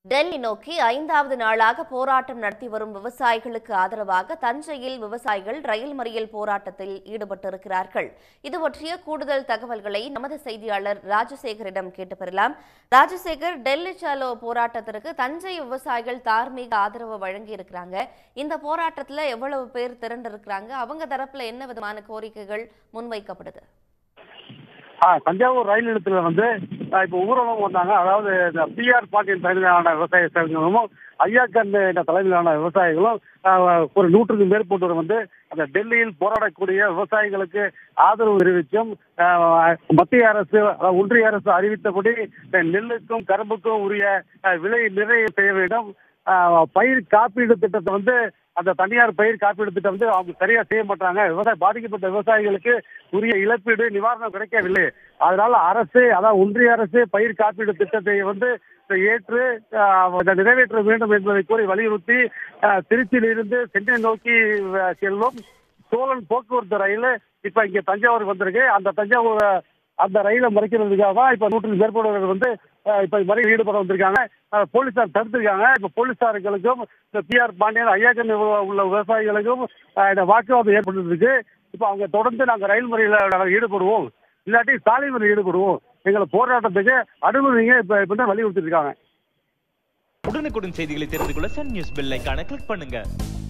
டெல்லி நோக்கி ஐந்தாவது நாளாக போராட்டம் நடத்தி வரும் விவசாயிகளுக்கு ஆதரவாக தஞ்சையில் விவசாயிகள் ரயில் மறியல் போராட்டத்தில் ஈடுபட்டிருக்கிறார்கள் இது பற்றிய கூடுதல் தகவல்களை நமது செய்தியாளர் ராஜசேகரிடம் கேட்டு பெறலாம் ராஜசேகர் டெல்லி சாலோ போராட்டத்திற்கு தஞ்சை விவசாயிகள் தார்மீக ஆதரவு வழங்கி இருக்கிறாங்க இந்த போராட்டத்துல எவ்வளவு பேர் திரண்டிருக்கிறாங்க அவங்க தரப்புல என்ன விதமான கோரிக்கைகள் முன்வைக்கப்படுது ஆ, தஞ்சாவூர் ரயில் நிலையத்துல வந்து ஆ, இப்போ ஊர்வலம் வந்தாங்க அதாவது இந்த பிஆர் பாண்டியன் தலைமையிலான விவசாய சங்கமும் ஐயாக்கன் என்ற தலைமையிலான விவசாயிகளும் ஆ, ஒரு நூற்றுக்கு மேற்பட்டோர் வந்து அந்த டெல்லியில் போராடக்கூடிய விவசாயிகளுக்கு ஆதரவு தெரிவித்தும் ஆ, மத்திய அரசு ஆ, ஒன்றிய அரசு அறிவித்தபடி இந்த நெல்லுக்கும் கரும்புக்கும் உரிய ஆ, விலை நிர்ணயம் செய்ய வேண்டும் ஆ, பயிர் காப்பீடு திட்டத்தை வந்து அந்த தனியார் பயிர் காப்பீடு திட்டம் வந்து அவங்க சரியா செய்ய மாட்டாங்க விவசாய பாதிக்கப்பட்ட விவசாயிகளுக்கு உரிய இழப்பீடு நிவாரணம் கிடைக்கவில்லை அதனால அரசு அதாவது ஒன்றிய அரசு பயிர் காப்பீடு திட்டத்தை வந்து ஏற்று ஆஹ், அதை நிறைவேற்ற வேண்டும் என்பதை கூறி வலியுறுத்தி ஆஹ், திருச்சியிலிருந்து சென்னை நோக்கி ஆஹ், செல்லும் சோழன் போக்குவரத்து ரயில் இப்ப இங்க தஞ்சாவூருக்கு வந்திருக்கு அந்த தஞ்சாவூர் அந்த ரயிலை மறைக்கிறதுக்காக தான் இப்ப நூற்றுக்கு மேற்பட்டவர்கள் வந்து அஹ், இப்ப மறியல் ஈடுபட வந்திருக்காங்க அஹ், போலீசார் தடுத்திருக்காங்க இப்ப போலீசார்களுக்கும் இந்த பிஆர் பாண்டியன் ஐயாக்கன் உள்ள விவசாயிகளுக்கும் அஹ், இந்த வாக்குவாதம் ஏற்பட்டு இப்ப அவங்க தொடர்ந்து நாங்க ரயில் முறையில நாங்க ஈடுபடுவோம் இல்லாட்டி சாலை முறையில் ஈடுபடுவோம் எங்களை போராட்டத்துக்கு அனுமதிங்க இப்ப இப்ப தான் வலியுறுத்தி இருக்காங்க உடனுக்குடன் செய்திகளை தெரிந்து கொள்ள சன் நியூஸ் பெல் ஐகானை கிளிக் பண்ணுங்க